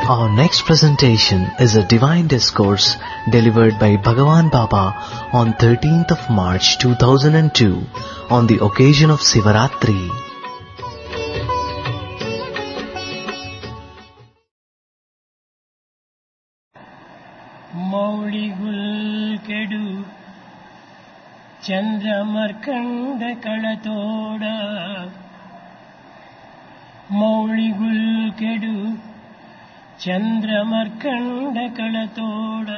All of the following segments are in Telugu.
Our next presentation is a divine discourse delivered by Bhagavan Baba on 13th of March 2002 on the occasion of Sivaratri. ಮೌಳಿಗುಲ್ಕೆಡು ಚಂದ್ರಮರ್ಕಂಡ ಕಳತೋಡ ಮೌಳಿಗುಲ್ಕೆಡು ಚಂದ್ರಮರ್ಕಂಡ ಕಳತೋಡ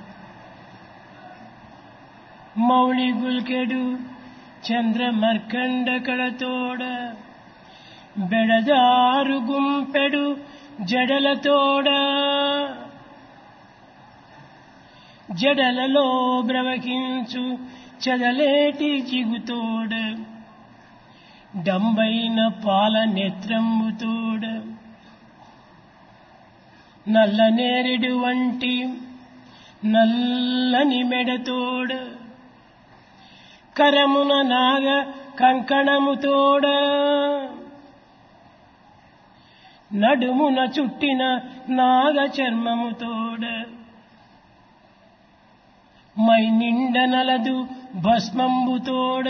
ಮೌಳಿಗುಲ್ಕೆಡು ಚಂದ್ರಮರ್ಕಂಡ ಕಳತೋಡ ಬೆಡದಾರು ಗುಂಪೆಡು జడలతోడ జడలలో బ్రవకించు చదలేటి జిగుతోడ డంబైన పాల నేత్రమ్ముతోడ నల్ల నేరెడు వంటి నల్లని మెడతోడ కరమున నాగ కంకణముతోడ నడుమున చుట్టిన నాగ చర్మముతోడ మై నిండ నలదు భస్మంబుతోడ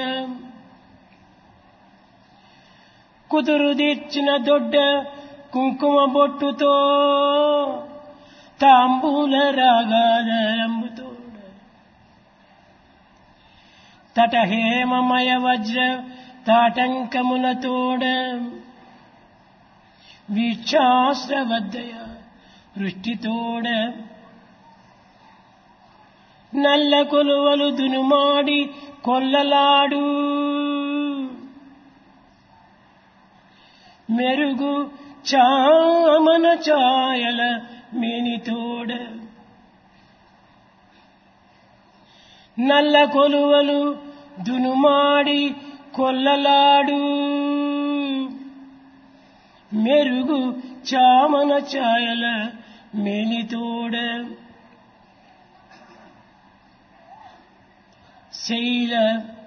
కుదురు తీర్చిన దొడ్డ కుంకుమ బొట్టుతో తాంబూల రాగాదరంబుతోడ తట హేమమయ వజ్ర తాటంకములతోడ వీక్షాశ్రవద్దయ వృష్టితోడ నల్ల కొలువలు దునుమాడి కొల్లలాడు మెరుగు చామన ఛాయల మేనితోడ నల్ల కొలువలు దునుమాడి కొల్లలాడు మెరుగు చామన ఛాయల మేనితోడ శైల